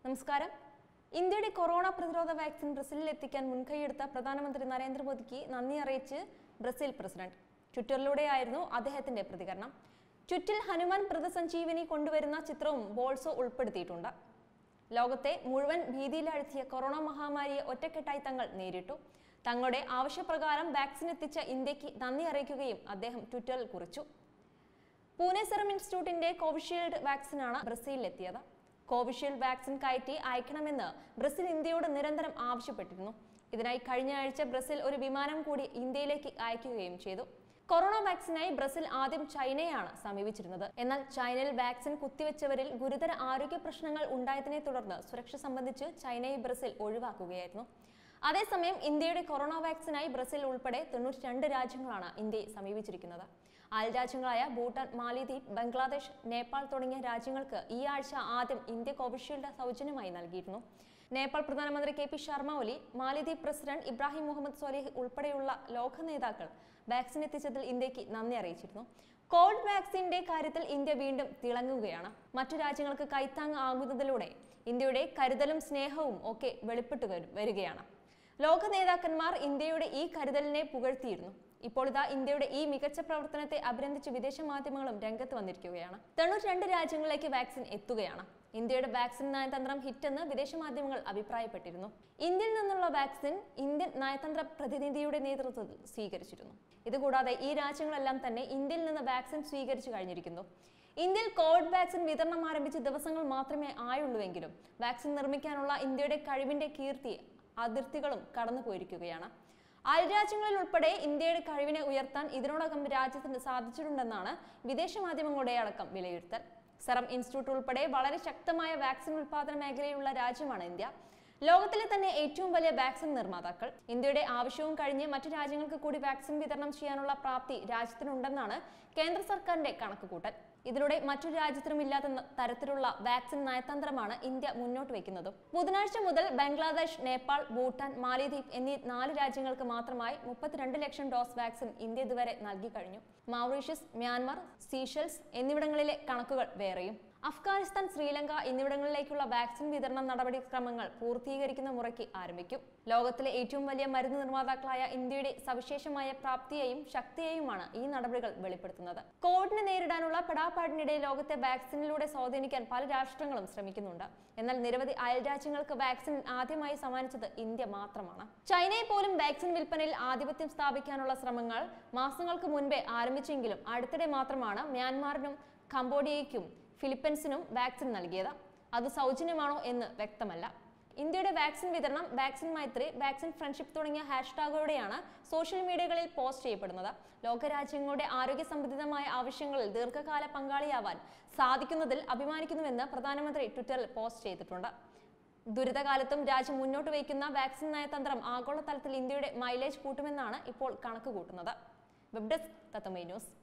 നമസ്കാരം ഇന്ത്യയുടെ കൊറോണ പ്രതിരോധ വാക്സിൻ ബ്രസീലിൽ എത്തിക്കാൻ മുൻകൈയെടുത്ത പ്രധാനമന്ത്രി നരേന്ദ്രമോദിക്ക് നന്ദി അറിയിച്ച് ബ്രസീൽ പ്രസിഡന്റ് ട്വിറ്ററിലൂടെയായിരുന്നു അദ്ദേഹത്തിന്റെ പ്രതികരണം ട്വിറ്റിൽ ഹനുമാൻ മൃതസഞ്ജീവനി കൊണ്ടുവരുന്ന ചിത്രവും ബോൾസോ ഉൾപ്പെടുത്തിയിട്ടുണ്ട് ലോകത്തെ മുഴുവൻ ഭീതിയിലാഴ്ത്തിയ കൊറോണ മഹാമാരിയെ ഒറ്റക്കെട്ടായി തങ്ങൾ നേരിട്ടു തങ്ങളുടെ ആവശ്യപ്രകാരം വാക്സിൻ എത്തിച്ച ഇന്ത്യക്ക് നന്ദി അറിയിക്കുകയും അദ്ദേഹം ട്വിറ്ററിൽ കുറിച്ചു പൂനെ സെറം ഇൻസ്റ്റിറ്റ്യൂട്ടിന്റെ കോവിഷീൽഡ് വാക്സിനാണ് ബ്രസീലിലെത്തിയത് കോവിഷീൽഡ് വാക്സിൻ കയറ്റി അയക്കണമെന്ന് ബ്രസീൽ ഇന്ത്യയോട് നിരന്തരം ആവശ്യപ്പെട്ടിരുന്നു ഇതിനായി കഴിഞ്ഞ ആഴ്ച ബ്രസീൽ ഒരു വിമാനം കൂടി ഇന്ത്യയിലേക്ക് അയക്കുകയും ചെയ്തു കൊറോണ വാക്സിനായി ബ്രസീൽ ആദ്യം ചൈനയാണ് സമീപിച്ചിരുന്നത് എന്നാൽ ചൈനയിൽ വാക്സിൻ കുത്തിവെച്ചവരിൽ ഗുരുതര ആരോഗ്യ പ്രശ്നങ്ങൾ ഉണ്ടായതിനെ തുടർന്ന് സുരക്ഷ സംബന്ധിച്ച് ചൈനയെ ബ്രസീൽ ഒഴിവാക്കുകയായിരുന്നു അതേസമയം ഇന്ത്യയുടെ കൊറോണ വാക്സിനായി ബ്രസീൽ ഉൾപ്പെടെ തൊണ്ണൂറ്റി രണ്ട് രാജ്യങ്ങളാണ് ഇന്ത്യയെ സമീപിച്ചിരിക്കുന്നത് അയൽ രാജ്യങ്ങളായ ഭൂട്ടാൻ മാലിദ്വീപ് ബംഗ്ലാദേശ് നേപ്പാൾ തുടങ്ങിയ രാജ്യങ്ങൾക്ക് ഈ ആഴ്ച ആദ്യം ഇന്ത്യ കോവിഷീൽഡ് സൗജന്യമായി നൽകിയിരുന്നു നേപ്പാൾ പ്രധാനമന്ത്രി കെ പി ശർമ്മ ഒലി മാലിദ്വീപ് പ്രസിഡന്റ് ഇബ്രാഹിം മുഹമ്മദ് സൊലിഹ് ഉൾപ്പെടെയുള്ള ലോക നേതാക്കൾ വാക്സിൻ എത്തിച്ചതിൽ ഇന്ത്യക്ക് നന്ദി അറിയിച്ചിരുന്നു കോവിഡ് വാക്സിന്റെ കാര്യത്തിൽ ഇന്ത്യ വീണ്ടും തിളങ്ങുകയാണ് മറ്റു രാജ്യങ്ങൾക്ക് കൈത്താങ് ആകുന്നതിലൂടെ ഇന്ത്യയുടെ കരുതലും സ്നേഹവും ഒക്കെ വെളിപ്പെട്ടു വരു- വരികയാണ് ലോക നേതാക്കന്മാർ ഇന്ത്യയുടെ ഈ കരുതലിനെ പുകഴ്ത്തിയിരുന്നു ഇപ്പോൾ ഇതാ ഇന്ത്യയുടെ ഈ മികച്ച പ്രവർത്തനത്തെ അഭിനന്ദിച്ച് വിദേശ മാധ്യമങ്ങളും രംഗത്ത് വന്നിരിക്കുകയാണ് തൊണ്ണൂറ്റി രണ്ട് രാജ്യങ്ങളിലേക്ക് വാക്സിൻ എത്തുകയാണ് ഇന്ത്യയുടെ വാക്സിൻ നയതന്ത്രം ഹിറ്റെന്ന് വിദേശ മാധ്യമങ്ങൾ അഭിപ്രായപ്പെട്ടിരുന്നു ഇന്ത്യയിൽ നിന്നുള്ള വാക്സിൻ ഇന്ത്യൻ നയതന്ത്ര പ്രതിനിധിയുടെ നേതൃത്വത്തിൽ സ്വീകരിച്ചിരുന്നു ഇതുകൂടാതെ ഈ രാജ്യങ്ങളെല്ലാം തന്നെ ഇന്ത്യയിൽ നിന്ന് വാക്സിൻ സ്വീകരിച്ചു കഴിഞ്ഞിരിക്കുന്നു ഇന്ത്യയിൽ കോവിഡ് വാക്സിൻ വിതരണം ആരംഭിച്ച് ദിവസങ്ങൾ മാത്രമേ ആയുള്ളൂവെങ്കിലും വാക്സിൻ നിർമ്മിക്കാനുള്ള ഇന്ത്യയുടെ കഴിവിന്റെ കീർത്തി അതിർത്തികളും കടന്നു പോയിരിക്കുകയാണ് അയൽരാജ്യങ്ങളിൽ ഉൾപ്പെടെ ഇന്ത്യയുടെ കഴിവിനെ ഉയർത്താൻ ഇതിനോടകം രാജ്യത്തിന് സാധിച്ചിട്ടുണ്ടെന്നാണ് വിദേശ മാധ്യമങ്ങളുടെ അടക്കം വിലയിരുത്തൽ സെറം ഇൻസ്റ്റിറ്റ്യൂട്ട് ഉൾപ്പെടെ വളരെ ശക്തമായ വാക്സിൻ ഉൽപാദന മേഖലയിലുള്ള രാജ്യമാണ് ഇന്ത്യ ലോകത്തിലെ തന്നെ ഏറ്റവും വലിയ വാക്സിൻ നിർമ്മാതാക്കൾ ഇന്ത്യയുടെ ആവശ്യവും കഴിഞ്ഞ് മറ്റു രാജ്യങ്ങൾക്ക് കൂടി വാക്സിൻ വിതരണം ചെയ്യാനുള്ള പ്രാപ്തി രാജ്യത്തിനുണ്ടെന്നാണ് കേന്ദ്ര സർക്കാരിന്റെ കണക്കുകൂട്ടൽ ഇതിലൂടെ മറ്റു രാജ്യത്തിനും ഇല്ലാത്ത ന- തരത്തിലുള്ള വാക്സിൻ നയതന്ത്രമാണ് ഇന്ത്യ മുന്നോട്ട് വയ്ക്കുന്നത് ബുധനാഴ്ച മുതൽ ബംഗ്ലാദേശ് നേപ്പാൾ ഭൂട്ടാൻ മാലിദ്വീപ് എന്നീ നാല് രാജ്യങ്ങൾക്ക് മാത്രമായി മുപ്പത്തിരണ്ട് ലക്ഷം ഡോസ് വാക്സിൻ ഇന്ത്യ ഇതുവരെ നൽകി കഴിഞ്ഞു മൗറീഷ്യസ് മ്യാൻമർ സീഷൽസ് എന്നിവിടങ്ങളിലെ കണക്കുകൾ വേറെയും അഫ്ഗാനിസ്ഥാൻ ശ്രീലങ്ക എന്നിവിടങ്ങളിലേക്കുള്ള വാക്സിൻ വിതരണ നടപടിക്രമങ്ങൾ പൂർത്തീകരിക്കുന്ന മുറയ്ക്ക് ആരംഭിക്കും ലോകത്തിലെ ഏറ്റവും വലിയ മരുന്ന് നിർമ്മാതാക്കളായ ഇന്ത്യയുടെ സവിശേഷമായ പ്രാപ്തിയെയും ശക്തിയെയുമാണ് ഈ നടപടികൾ വെളിപ്പെടുത്തുന്നത് കോവിഡിനെ നേരിടാനുള്ള പെടാപ്പാടിനിടെ ലോകത്തെ വാക്സിനിലൂടെ സ്വാധീനിക്കാൻ പല രാഷ്ട്രങ്ങളും ശ്രമിക്കുന്നുണ്ട് എന്നാൽ നിരവധി അയൽ രാജ്യങ്ങൾക്ക് വാക്സിൻ ആദ്യമായി സമ്മാനിച്ചത് ഇന്ത്യ മാത്രമാണ് ചൈനയെ പോലും വാക്സിൻ വിൽപ്പനയിൽ ആധിപത്യം സ്ഥാപിക്കാനുള്ള ശ്രമങ്ങൾ മാസങ്ങൾക്ക് മുൻപേ ആരംഭിച്ചെങ്കിലും അടുത്തിടെ മാത്രമാണ് മ്യാൻമാറിനും കംബോഡിയയ്ക്കും ഫിലിപ്പീൻസിനും വാക്സിൻ നൽകിയത് അത് സൗജന്യമാണോ എന്ന് വ്യക്തമല്ല ഇന്ത്യയുടെ വാക്സിൻ വിതരണം വാക്സിൻ മൈത്രി വാക്സിൻ ഫ്രണ്ട്ഷിപ്പ് തുടങ്ങിയ ഹാഷ്ടാഗുകളോടെയാണ് സോഷ്യൽ മീഡിയകളിൽ പോസ്റ്റ് ചെയ്യപ്പെടുന്നത് ലോകരാജ്യങ്ങളുടെ ആരോഗ്യ സംബന്ധിതമായ ആവശ്യങ്ങളിൽ ദീർഘകാല പങ്കാളിയാവാൻ സാധിക്കുന്നതിൽ അഭിമാനിക്കുന്നുവെന്ന് പ്രധാനമന്ത്രി ട്വിറ്ററിൽ പോസ്റ്റ് ചെയ്തിട്ടുണ്ട് ദുരിതകാലത്തും രാജ്യം മുന്നോട്ട് വയ്ക്കുന്ന വാക്സിൻ നയതന്ത്രം ആഗോളതലത്തിൽ ഇന്ത്യയുടെ മൈലേജ് കൂട്ടുമെന്നാണ് ഇപ്പോൾ കണക്ക് കൂട്ടുന്നത് വെബ് ഡെസ്ക് തത്തമൈ ന്യൂസ്